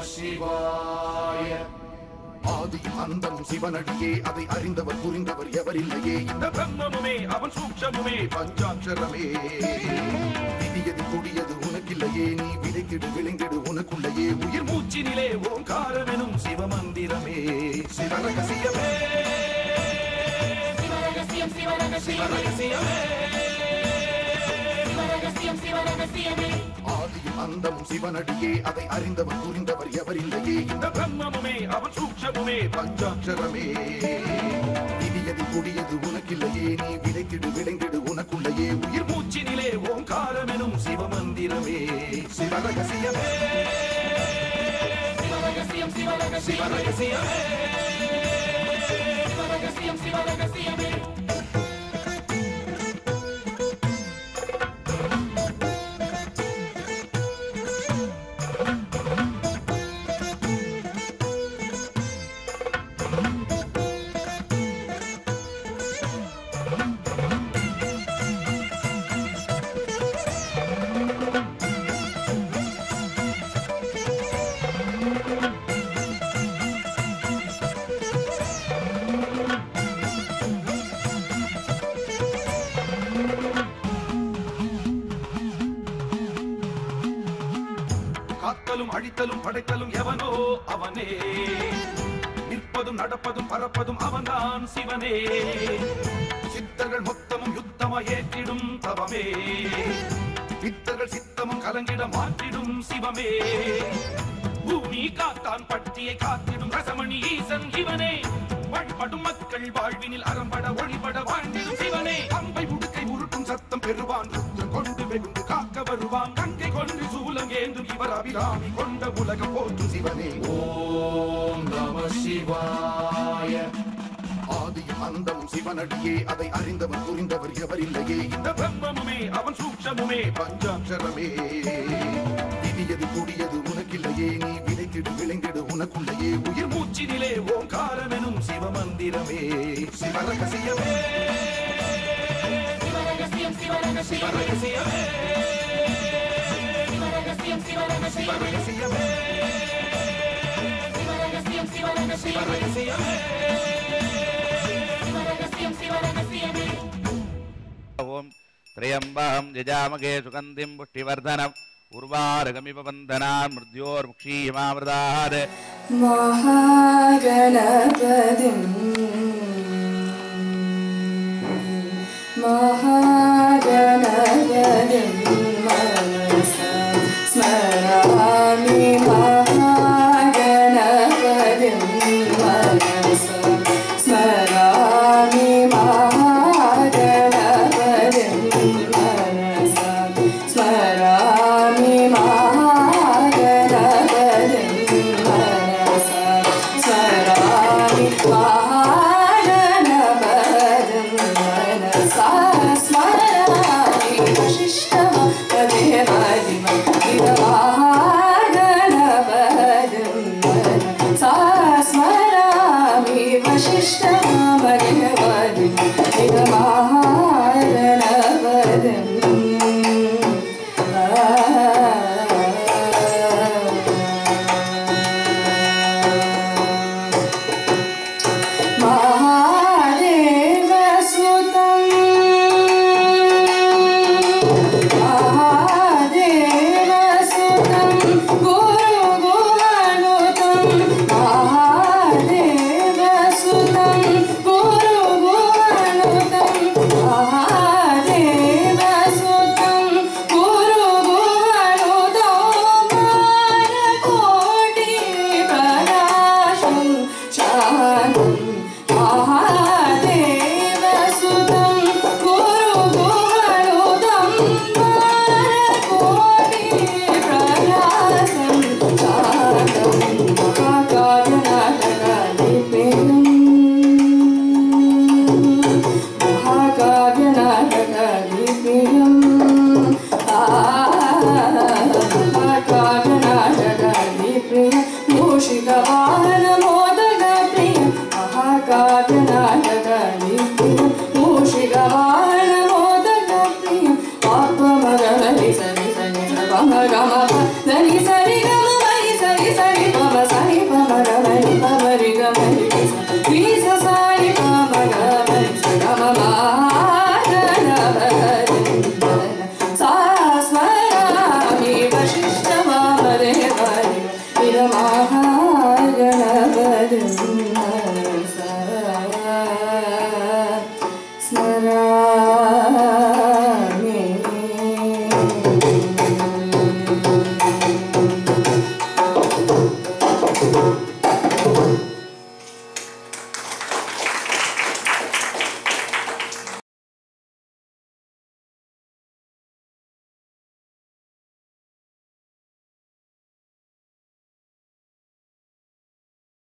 சிவாய ஆதி அந்தம் சிவனடியே அதை அறிந்தவர் புரிந்தவர் எவரில்லையே இந்த பிரம்மமுமே அவன் சூக்ஷமுமே பஞ்சாட்சரமே விதியது கொடியது உனக்கில்லையே நீ விதைத்திடு விளைந்திடு உனக்குள்ளையே உயிர் மூச்சினிலே ஓங்காரமெனும் சிவமந்திரமே சிவரகசியமே சிவரகசியம் சிவரகசியம் சிவரகசியமே சிவரகசியம் சிவரகசியமே ஆதியும் அந்தம் சிவனடியே அதை அறிந்தவர் புரிந்தவர் எவரில்லையே இந்த பிரம்மமுமே அவன் சூக்ஷமுமே பஞ்சாட்சரமே விதியது கொடியது உனக்கில்லையே நீ விதைத்திடு விளைந்திடு உனக்குள்ளையே உயிர் மூச்சினிலே ஓங்காரமெனும் சிவமந்திரமே சிவரகசியமே சிவரகசியம் சிவரகசியம் சிவரகசியமே சிவரகசியம் சிவரகசியமே காத்தலும் அழித்தலும் படைத்தலும் எவனோ அவனே நிற்பதும் நடப்பதும் பறப்பதும் அவன்தான் சிவனே சித்தர்கள் மொத்தமும் யுத்தமா ஏற்றிடும் தவமே பித்தர்கள் சித்தமும் கலங்கிட மாற்றிடும் சிவமே பூமி காத்தான் பட்டியை காத்திடும் ரசமணி ஈசன் இவனே வழிபடும் மக்கள் வாழ்வினில் அறம்பட ஒளிபட வாழ்ந்திடும் சிவனே அம்பை உடுக்கை உருட்டும் சத்தம் பெறுவான் ருத்ரம் கொண்டு வெகுண்டு காக்க வருவான் கங்கை கொண்டு சூலம் ஏந்தும் இவர் அபிராமி கொண்ட உலகம் போற்று சிவனே ஓம் நம சிவாய ஆதியும் அந்தம் சிவனடியே அதை அறிந்தவர் புரிந்தவர் எவரில்லையே இந்த பிரம்மமுமே அவன் சூக்ஷமுமே பஞ்சாட்சரமே விதியது கொடியது உனக்கில்லையே நீ விதைத்திடு விளைந்திடு உனக்குள்ளையே உயிர் மூச்சினிலே ஓங்காரமெனும் சிவமந்திரமே சிவரகசியமே சிவரகசியம் சிவரகசியம் சிவரகசியமே சிவரகசியம் சிவரகசியம் சிவரகசியமே சிவரகசியம் சிவரகசியம் சிவரகசியமே சிவரகசியம் சிவரகசியமே ఓం త్రయంబహం జజామగే సుగంధిం పుష్టివర్ధనం ఉర్వారగమిప వందనాన్ మృత్యోర్ముక్షీయమామృతాద్ महागणपतिम् महागणपतिं मनसा स्मरामि महागणपतिं मनसा स्मरामि महागणपतिं मनसा स्मरामि महागणपतिं मनसा स्मरामि महागणपतिं मनसा स्मरामि वसिष्ठमदेवादिमं महागणपतिं मनसा स्मरामि वसिष्ठमदेवादिमं